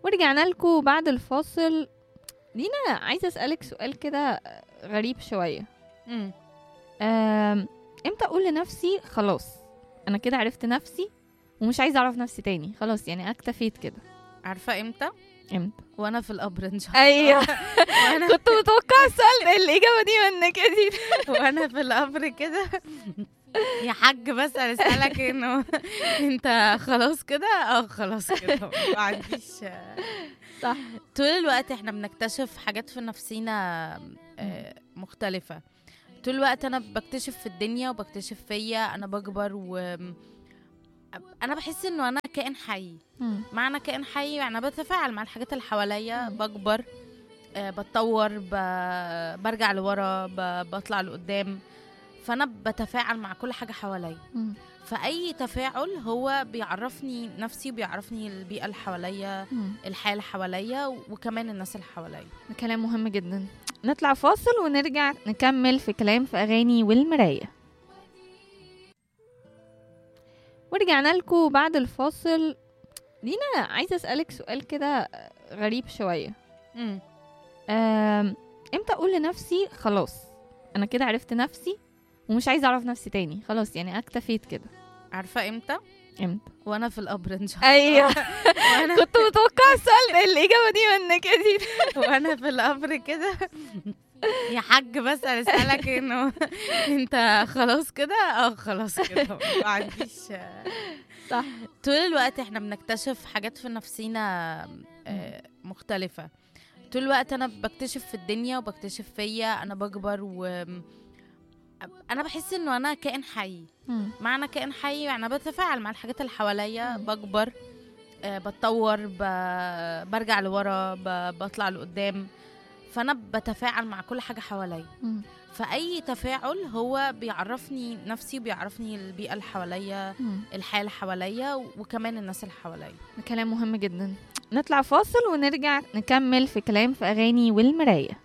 ورجعنا لكم بعد الفاصل دينا عايزة أسألك سؤال كده غريب شوية مم. أم، امتى أقول لنفسي خلاص أنا كده عرفت نفسي ومش عايزة أعرف نفسي تاني خلاص يعني أكتفيت كده عارفه امتى امتى وانا في القبر ان شاء الله أيوه وانا كنت متوقعة السؤال الإجابة دي منك يا دينا وانا في القبر كده يا حاج بس انا اسالك انه انت خلاص كده اه خلاص كده ما عنديش صح طول الوقت احنا بنكتشف حاجات في نفسينا آه، مختلفة طول الوقت انا بكتشف في الدنيا وبكتشف فيا انا بكبر و انا بحس انه انا كائن حي مم. معنى كائن حي يعني أنا بتفاعل مع الحاجات اللي حواليا مم. بكبر آه، بتطور ب... برجع لورا ب... بطلع لقدام فانا بتفاعل مع كل حاجه حواليا مم. فاي تفاعل هو بيعرفني نفسي وبيعرفني البيئه اللي حواليا مم. الحياه اللي حواليا وكمان الناس اللي حواليا ده كلام مهم جدا نطلع فاصل ونرجع نكمل في كلام في أغاني والمراية ورجعنا لكم بعد الفاصل دينا عايزة أسألك سؤال كده غريب شوية مم. أم، امتى أقول لنفسي خلاص أنا كده عرفت نفسي ومش عايزة أعرف نفسي تاني خلاص يعني أكتفيت كده عارفه امتى امتى وانا في القبر ان شاء الله أيوه وانا كنت متوقعة السؤال الإجابة دي منك يا دينا وانا في القبر كده يا حاج بس انا اسالك انه انت خلاص كده اه خلاص كده ما عنديش صح طول الوقت احنا بنكتشف حاجات في نفسينا آه، مختلفة طول الوقت انا بكتشف في الدنيا وبكتشف فيا انا بكبر و انا بحس انه انا كائن حي مم. معنى كائن حي يعني أنا بتفاعل مع الحاجات اللي حواليا مم. بكبر آه، بتطور ب... برجع لورا ب... بطلع لقدام فانا بتفاعل مع كل حاجه حواليا مم. فاي تفاعل هو بيعرفني نفسي وبيعرفني البيئه اللي حواليا مم. الحياه اللي حواليا وكمان الناس اللي حواليا ده كلام مهم جدا نطلع فاصل ونرجع نكمل في كلام في أغاني والمراية